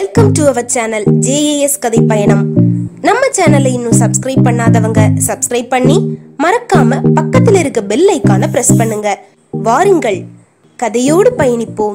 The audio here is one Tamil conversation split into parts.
welcome to our channel JAS கதை பயணம் நம்ம சேனலை இன்னும் சப்ஸ்கிரைப் பண்ணாதவங்க சப்ஸ்கிரைப் பண்ணி மறக்காம பக்கத்துல இருக்க பெல் ஐக்கான பிரஸ் பண்ணுங்க வாருங்கள் கதையோடு பயணிப்போம்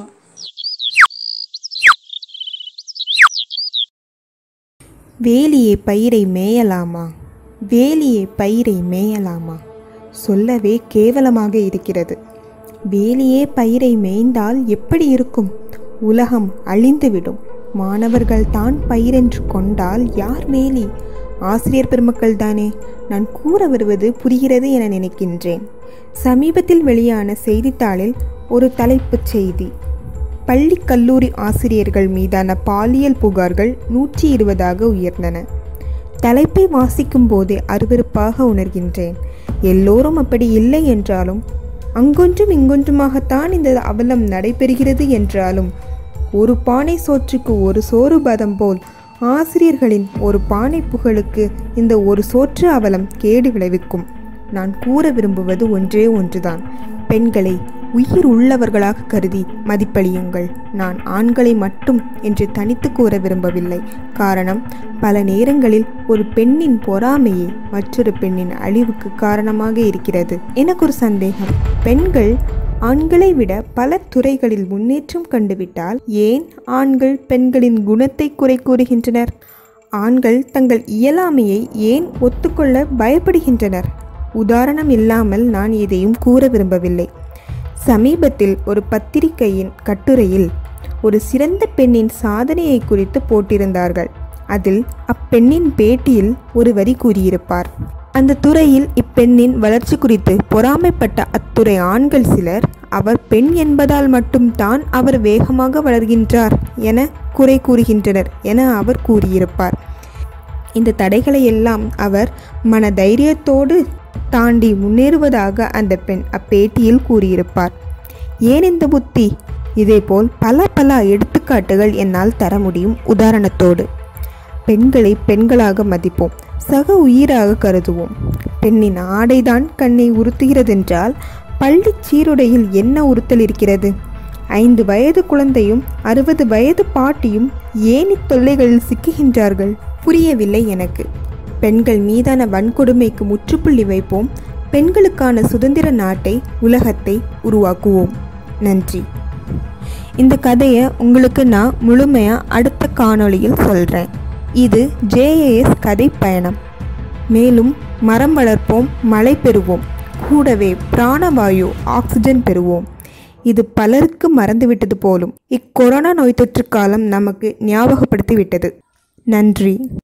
வேலியே பயிரை மேயலாமா வேலியே பயிரை மேயலாமா சொல்லவே கேவலமாக இருக்கிறது வேலியே பயிரை மேய்ந்தால் எப்படி இருக்கும் உலகம் அழிந்துவிடும் மாணவர்கள் தான் பயிரென்று கொண்டால் யார் வேலி ஆசிரியர் பெருமக்கள் தானே நான் கூற வருவது புரிகிறது என நினைக்கின்றேன் சமீபத்தில் வெளியான செய்தித்தாளில் ஒரு தலைப்புச் செய்தி பள்ளி கல்லூரி ஆசிரியர்கள் மீதான பாலியல் புகார்கள் நூற்றி இருபதாக உயர்ந்தன தலைப்பை வாசிக்கும் போதே அருவருப்பாக உணர்கின்றேன் எல்லோரும் அப்படி இல்லை என்றாலும் அங்கொன்றும் இங்கொன்றுமாகத்தான் இந்த அவலம் நடைபெறுகிறது என்றாலும் ஒரு பானை சோற்றுக்கு ஒரு சோறு பதம் போல் ஆசிரியர்களின் ஒரு பானை புகழுக்கு இந்த ஒரு சோற்று அவலம் கேடு விளைவிக்கும் நான் கூற விரும்புவது ஒன்றே ஒன்றுதான் பெண்களை உயிர் உள்ளவர்களாக கருதி மதிப்பளியுங்கள் நான் ஆண்களை மட்டும் என்று தனித்து கூற விரும்பவில்லை காரணம் பல நேரங்களில் ஒரு பெண்ணின் பொறாமையே மற்றொரு பெண்ணின் அழிவுக்கு காரணமாக இருக்கிறது எனக்கு ஒரு சந்தேகம் பெண்கள் ஆண்களை விட பல துறைகளில் முன்னேற்றம் கண்டுவிட்டால் ஏன் ஆண்கள் பெண்களின் குணத்தை குறை கூறுகின்றனர் ஆண்கள் தங்கள் இயலாமையை ஏன் ஒத்துக்கொள்ள பயப்படுகின்றனர் உதாரணம் இல்லாமல் நான் எதையும் கூற விரும்பவில்லை சமீபத்தில் ஒரு பத்திரிகையின் கட்டுரையில் ஒரு சிறந்த பெண்ணின் சாதனையை குறித்து போட்டிருந்தார்கள் அதில் அப்பெண்ணின் பேட்டியில் ஒரு வரி கூறியிருப்பார் அந்த துறையில் இப்பெண்ணின் வளர்ச்சி குறித்து பொறாமைப்பட்ட அத்துறை ஆண்கள் சிலர் அவர் பெண் என்பதால் மட்டும்தான் அவர் வேகமாக வளர்கின்றார் என குறை கூறுகின்றனர் என அவர் கூறியிருப்பார் இந்த தடைகளை எல்லாம் அவர் மன தைரியத்தோடு தாண்டி முன்னேறுவதாக அந்த பெண் அப்பேட்டியில் கூறியிருப்பார் ஏன் இந்த புத்தி இதேபோல் பல பல எடுத்துக்காட்டுகள் என்னால் தர முடியும் உதாரணத்தோடு பெண்களை பெண்களாக மதிப்போம் சக உயிராக கருதுவோம் பெண்ணின் ஆடைதான் கண்ணை உறுத்துகிறதென்றால் பள்ளி சீருடையில் என்ன உறுத்தல் இருக்கிறது ஐந்து வயது குழந்தையும் அறுபது வயது பாட்டியும் ஏன் இத்தொல்லைகளில் சிக்குகின்றார்கள் புரியவில்லை எனக்கு பெண்கள் மீதான வன்கொடுமைக்கு முற்றுப்புள்ளி வைப்போம் பெண்களுக்கான சுதந்திர நாட்டை உலகத்தை உருவாக்குவோம் நன்றி இந்த கதையை உங்களுக்கு நான் முழுமையாக அடுத்த காணொளியில் சொல்கிறேன் இது ஜேஏஎஸ் கதை பயணம் மேலும் மரம் வளர்ப்போம் மழை பெறுவோம் கூடவே பிராணவாயு ஆக்சிஜன் பெறுவோம் இது பலருக்கு மறந்துவிட்டது போலும் இக்கொரோனா நோய் தொற்று காலம் நமக்கு ஞாபகப்படுத்தி விட்டது நன்றி